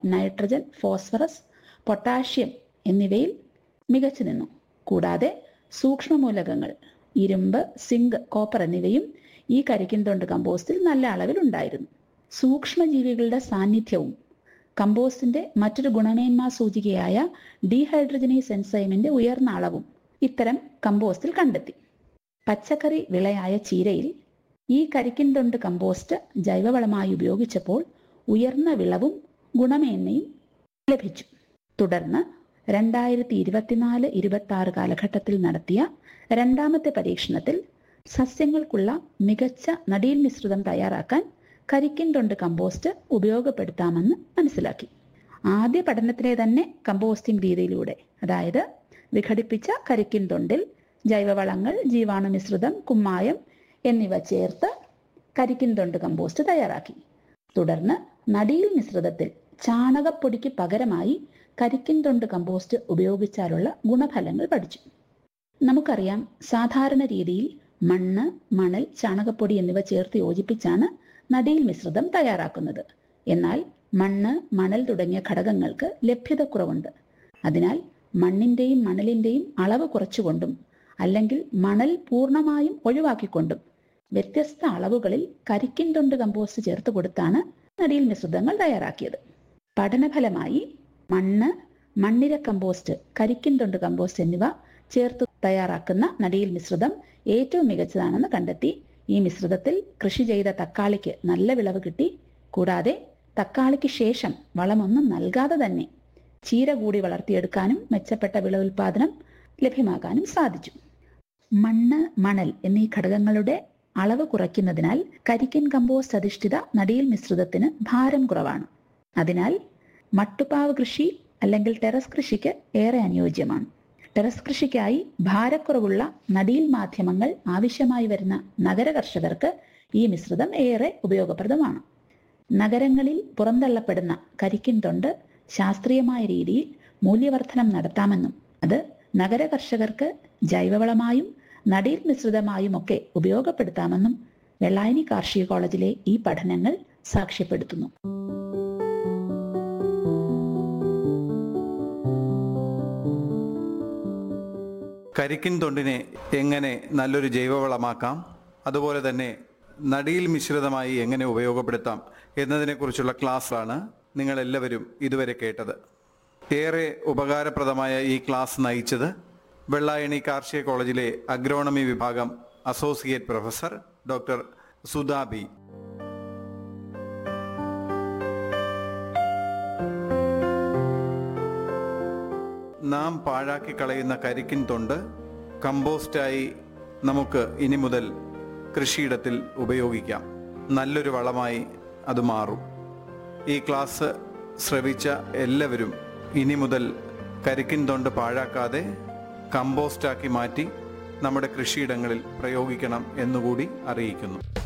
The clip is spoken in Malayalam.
നൈട്രജൻ ഫോസ്ഫറസ് പൊട്ടാഷ്യം എന്നിവയിൽ മികച്ചു നിന്നു കൂടാതെ സൂക്ഷ്മമൂലകങ്ങൾ ഇരുമ്പ് സിങ്ക് കോപ്പർ എന്നിവയും ഈ കരിക്കിൻതൊണ്ട് കമ്പോസ്റ്റിൽ നല്ല അളവിൽ ഉണ്ടായിരുന്നു സൂക്ഷ്മജീവികളുടെ സാന്നിധ്യവും കമ്പോസ്റ്റിന്റെ മറ്റൊരു ഗുണമേന്മാ സൂചികയായ ഡീഹൈഡ്രജനേസ് എൻസൈമിന്റെ ഉയർന്ന അളവും ഇത്തരം കമ്പോസ്റ്റിൽ കണ്ടെത്തി പച്ചക്കറി വിളയായ ചീരയിൽ ഈ കരിക്കിൻതൊണ്ട് കമ്പോസ്റ്റ് ജൈവവളമായി ഉപയോഗിച്ചപ്പോൾ ഉയർന്ന വിളവും ഗുണമേന്മയും ലഭിച്ചു തുടർന്ന് രണ്ടായിരത്തി ഇരുപത്തിനാല് ഇരുപത്തി ആറ് കാലഘട്ടത്തിൽ നടത്തിയ രണ്ടാമത്തെ പരീക്ഷണത്തിൽ സസ്യങ്ങൾക്കുള്ള മികച്ച നടീൽ മിശ്രിതം തയ്യാറാക്കാൻ കരിക്കിൻ തൊണ്ട് കമ്പോസ്റ്റ് ഉപയോഗപ്പെടുത്താമെന്ന് മനസ്സിലാക്കി ആദ്യ പഠനത്തിലെ തന്നെ കമ്പോസ്റ്റിംഗ് രീതിയിലൂടെ അതായത് വിഘടിപ്പിച്ച കരിക്കിൻ തൊണ്ടിൽ ജൈവവളങ്ങൾ ജീവാണു മിശ്രിതം കുമ്മായം എന്നിവ ചേർത്ത് കരിക്കിൻ തൊണ്ട് കമ്പോസ്റ്റ് തയ്യാറാക്കി തുടർന്ന് നടീൽ മിശ്രിതത്തിൽ ചാണകപ്പൊടിക്ക് പകരമായി കരിക്കിൻ തൊണ്ട് കമ്പോസ്റ്റ് ഉപയോഗിച്ചാലുള്ള ഗുണഫലങ്ങൾ പഠിച്ചു നമുക്കറിയാം സാധാരണ രീതിയിൽ മണ്ണ് മണൽ ചാണകപ്പൊടി എന്നിവ ചേർത്ത് യോജിപ്പിച്ചാണ് നടീൽ മിശ്രിതം തയ്യാറാക്കുന്നത് എന്നാൽ മണ്ണ് മണൽ തുടങ്ങിയ ഘടകങ്ങൾക്ക് ലഭ്യതക്കുറവുണ്ട് അതിനാൽ മണ്ണിന്റെയും മണലിന്റെയും അളവ് കുറച്ചുകൊണ്ടും അല്ലെങ്കിൽ മണൽ പൂർണ്ണമായും ഒഴിവാക്കിക്കൊണ്ടും വ്യത്യസ്ത അളവുകളിൽ കരിക്കിൻ തൊണ്ട് കമ്പോസ്റ്റ് ചേർത്ത് കൊടുത്താണ് നടീൽ മിശ്രിതങ്ങൾ തയ്യാറാക്കിയത് പഠനഫലമായി മണ്ണ് മണ്ണിര കമ്പോസ്റ്റ് കരിക്കിൻ തൊണ്ട് കമ്പോസ്റ്റ് എന്നിവ ചേർത്ത് തയ്യാറാക്കുന്ന നടീൽ മിശ്രിതം ഏറ്റവും മികച്ചതാണെന്ന് കണ്ടെത്തി ഈ മിശ്രിതത്തിൽ കൃഷി ചെയ്ത തക്കാളിക്ക് നല്ല വിളവ് കിട്ടി കൂടാതെ തക്കാളിക്ക് ശേഷം വളമൊന്നും നൽകാതെ തന്നെ ചീര കൂടി വളർത്തിയെടുക്കാനും മെച്ചപ്പെട്ട വിളവുൽപാദനം ലഭ്യമാകാനും സാധിച്ചു മണ്ണ് മണൽ എന്നീ ഘടകങ്ങളുടെ അളവ് കുറയ്ക്കുന്നതിനാൽ കരിക്കൻ കമ്പോസ്റ്റ് അധിഷ്ഠിത നടീൽ മിശ്രിതത്തിന് ഭാരം കുറവാണ് അതിനാൽ മട്ടുപാവ് കൃഷി അല്ലെങ്കിൽ ടെറസ് കൃഷിക്ക് ഏറെ അനുയോജ്യമാണ് ടെറസ് കൃഷിക്കായി ഭാരക്കുറവുള്ള നടീൽ മാധ്യമങ്ങൾ ആവശ്യമായി വരുന്ന നഗര കർഷകർക്ക് ഈ മിശ്രിതം ഏറെ ഉപയോഗപ്രദമാണ് നഗരങ്ങളിൽ പുറന്തള്ളപ്പെടുന്ന കരിക്കിൻ തൊണ്ട് ശാസ്ത്രീയമായ രീതിയിൽ മൂല്യവർദ്ധനം നടത്താമെന്നും അത് നഗര കർഷകർക്ക് ജൈവവളമായും നടീൽ മിശ്രിതമായും ഒക്കെ ഉപയോഗപ്പെടുത്താമെന്നും വെള്ളായണി കാർഷിക കോളേജിലെ ഈ പഠനങ്ങൾ സാക്ഷ്യപ്പെടുത്തുന്നു കരിക്കിൻ തൊണ്ടിനെ എങ്ങനെ നല്ലൊരു ജൈവവളമാക്കാം അതുപോലെ തന്നെ നടിയിൽ മിശ്രിതമായി എങ്ങനെ ഉപയോഗപ്പെടുത്താം എന്നതിനെക്കുറിച്ചുള്ള ക്ലാസ്സാണ് നിങ്ങൾ എല്ലാവരും ഇതുവരെ കേട്ടത് ഏറെ ഉപകാരപ്രദമായ ഈ ക്ലാസ് നയിച്ചത് വെള്ളായണി കാർഷിക കോളേജിലെ അഗ്രോണമി വിഭാഗം associate professor doctor Sudha B നാം പാഴാക്കി കളയുന്ന കരിക്കിൻ തൊണ്ട് കമ്പോസ്റ്റായി നമുക്ക് ഇനി മുതൽ കൃഷിയിടത്തിൽ ഉപയോഗിക്കാം നല്ലൊരു വളമായി അത് മാറും ഈ ക്ലാസ് ശ്രവിച്ച എല്ലാവരും ഇനി മുതൽ കരിക്കിൻ തൊണ്ട് പാഴാക്കാതെ കമ്പോസ്റ്റാക്കി മാറ്റി നമ്മുടെ കൃഷിയിടങ്ങളിൽ പ്രയോഗിക്കണം എന്നുകൂടി അറിയിക്കുന്നു